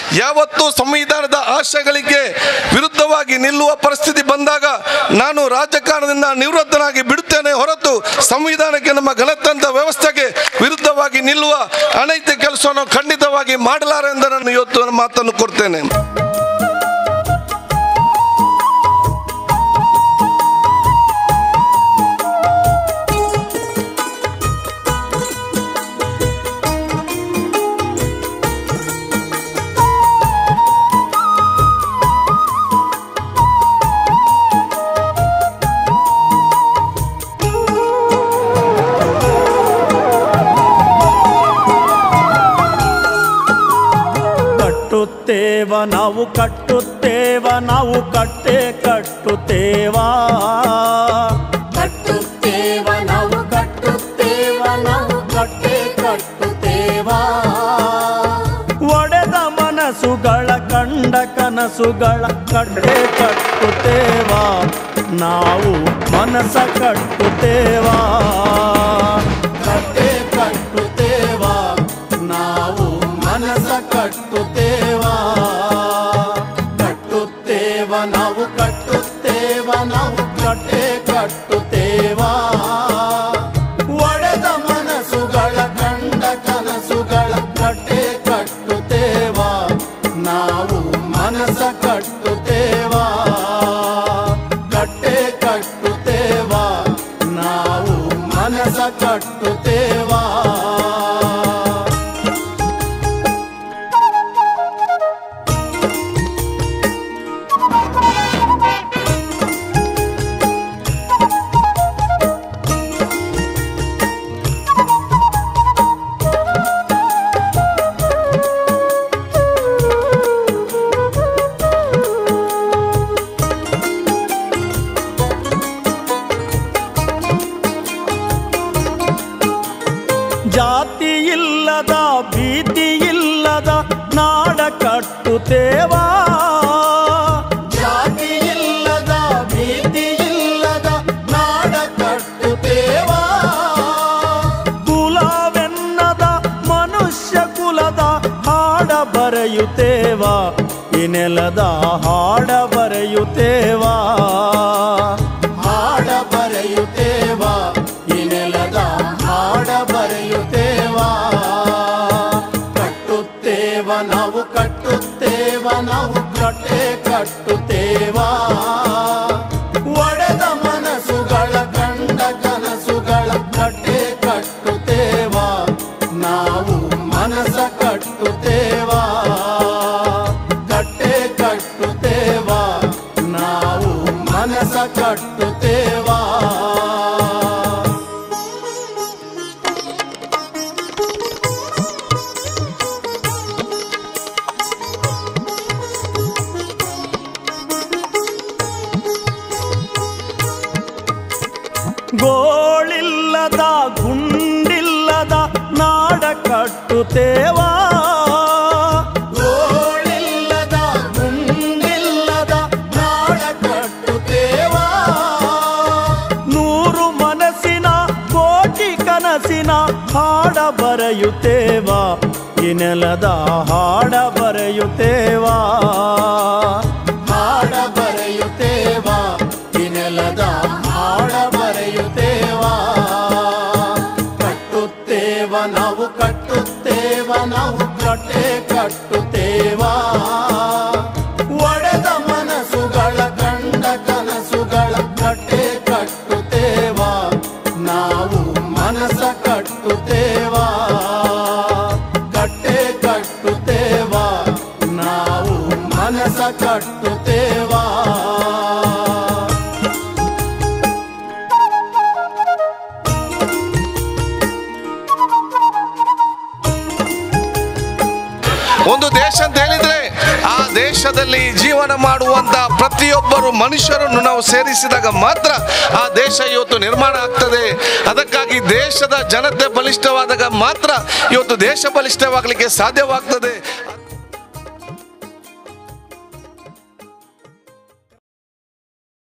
ಯಾವತ್ತು ಸಂವಿಧಾನದ ಆಶಯಗಳಿಗೆ ವಿರುದ್ಧವಾಗಿ ನಿಲ್ಲುವ ಪರಿಸ್ಥಿತಿ ಬಂದಾಗ ನಾನು ರಾಜಕಾರಣದಿಂದ ನಿವೃತ್ತನಾಗಿ ಬಿಡುತ್ತೇನೆ ಹೊರತು ಸಂವಿಧಾನಕ್ಕೆ ನಮ್ಮ ಗಣತಂತ್ರ ವ್ಯವಸ್ಥೆಗೆ ವಿರುದ್ಧವಾಗಿ ನಿಲ್ಲುವ ಅನೈತಿಕ ಕೆಲಸವನ್ನು ಖಂಡಿತವಾಗಿ ಮಾಡಲಾರೆ ಎಂದು ನಾನು ಇವತ್ತು ನನ್ನ ಮಾತನ್ನು ಕೊಡ್ತೇನೆ ಕಟ್ಟುತ್ತೇವ ನಾವು ಕಟ್ಟುತ್ತೇವ ನಾವು ಕಟ್ಟೆ ಕಟ್ಟುತ್ತೇವ ಕಟ್ಟುತ್ತೇವ ನಾವು ಕಟ್ಟುತ್ತೇವ ನಾವು ಕಟ್ಟೆ ಕಟ್ಟುತ್ತೇವ ಒಡೆದ ಮನಸ್ಸುಗಳ ಕಂಡ ಕನಸುಗಳ ಕಟ್ಟೆ ಕಟ್ಟುತ್ತೇವ ನಾವು ಮನಸ್ಸ ಕಟ್ಟುತ್ತೇವ ಕಟ್ಟೆ ಕಟ್ಟುತ್ತೇವ ನಾವು ಮನಸ್ಸ ಕಟ್ಟುತ್ತೇವ ಕಟ್ಟುತ್ತೇವ ನಾವು ಕಟ್ಟುತ್ತೇವ ನಾವು ಕಟ್ಟೆ ಕಟ್ಟುತ್ತೇವ ಒಡೆದ ಮನಸ್ಸುಗಳ ಕಂಡ ಕನಸುಗಳ ಕಟ್ಟೆ ಕಟ್ಟುತ್ತೇವ ನಾವು ಮನಸ್ಸ ಕಟ್ಟುತ್ತೇವ ಕಟ್ಟೆ ಕಟ್ಟುತ್ತೇವ ನಾವು ಮನಸ್ಸ ಕಟ್ಟುತ್ತೇವ ಜಾತಿ ಇಲ್ಲದ ಭೀತಿ ಇಲ್ಲದ ನಾಡ ಕಟ್ಟುತ್ತೇವ ಜಾತಿ ಇಲ್ಲದ ಭೀತಿ ಇಲ್ಲದ ನಾಡ ಕಟ್ಟುತ್ತೇವ ಕುಲವೆನ್ನದ ಮನುಷ್ಯ ಕುಲದ ಹಾಡ ಬರೆಯುತ್ತೇವ ಈ ನೆಲದ ಹಾಡ ಬರೆಯುತ್ತೇವ ಹಾಡ ಬರೆಯುತ್ತೇವ ಈ ನೆಲದ ಹಾಡ ಬರೆಯುತ್ತೇವ ಕಟ್ಟುತ್ತೇವ ನಾವು ಕಟ್ಟುತ್ತೇವ ನಾವು ಕಟ್ಟೆ ಕಟ್ಟುತ್ತೇವ ಒಡೆದ ಮನಸ್ಸುಗಳ ಕಂಡ ಕನಸುಗಳ ಕಟ್ಟೆ ಕಟ್ಟುತ್ತೇವ ನಾವು ಮನಸ್ಸ ಕಟ್ಟುತ್ತೇವ ಕಟ್ಟೆ ಕಟ್ಟುತ್ತೇವ ನಾವು ಮನಸ್ಸ ಕಟ್ಟುತ್ತೇವ ಗೋಳಿಲ್ಲದ ಗುಂಡಿಲ್ಲದ ನಾಡ ಕಟ್ಟುತ್ತೇವ ಗೋಳಿಲ್ಲದ ಗುಂಡಿಲ್ಲದ ನಾಡ ಕಟ್ಟುತ್ತೇವ ನೂರು ಮನಸ್ಸಿನ ಕೋಟಿ ಕನಸಿನ ಹಾಡ ಬರೆಯುತ್ತೇವ ಈ ನೆಲದ ಹಾಡ ಬರೆಯುತ್ತೇವ ಹಾಡ ಬರೆಯುತ್ತೇವ ಈ ನೆಲದ ಹಾಡ ಬರೆಯುತ್ತೇವ ಕಟ್ಟುತ್ತೇವ ನಾವು ಕಟ್ಟುತ್ತೇವ ನಾವು ಕಟ್ಟೆ ಕಟ್ಟುತ್ತೇವ ಒಡೆದ ಮನಸ್ಸುಗಳ ಕಂಡ ಕನಸುಗಳ ಕಟ್ಟೆ ಕಟ್ಟುತ್ತೇವ ನಾವು ಮನಸ್ಸ ಕಟ್ಟುತ್ತೇವ ಕಟ್ಟೆ ಕಟ್ಟುತ್ತೇವ ನಾವು ಮನಸ್ಸ ಕಟ್ಟುತ್ತೇವ ಒಂದು ದೇಶ ಅಂತ ಹೇಳಿದ್ರೆ ಆ ದೇಶದಲ್ಲಿ ಜೀವನ ಮಾಡುವಂತ ಪ್ರತಿಯೊಬ್ಬರು ಮನುಷ್ಯರನ್ನು ನಾವು ಸೇರಿಸಿದಾಗ ಮಾತ್ರ ಆ ದೇಶ ಇವತ್ತು ನಿರ್ಮಾಣ ಆಗ್ತದೆ ಅದಕ್ಕಾಗಿ ದೇಶದ ಜನತೆ ಬಲಿಷ್ಠವಾದಾಗ ಮಾತ್ರ ಇವತ್ತು ದೇಶ ಬಲಿಷ್ಠವಾಗಲಿಕ್ಕೆ ಸಾಧ್ಯವಾಗ್ತದೆ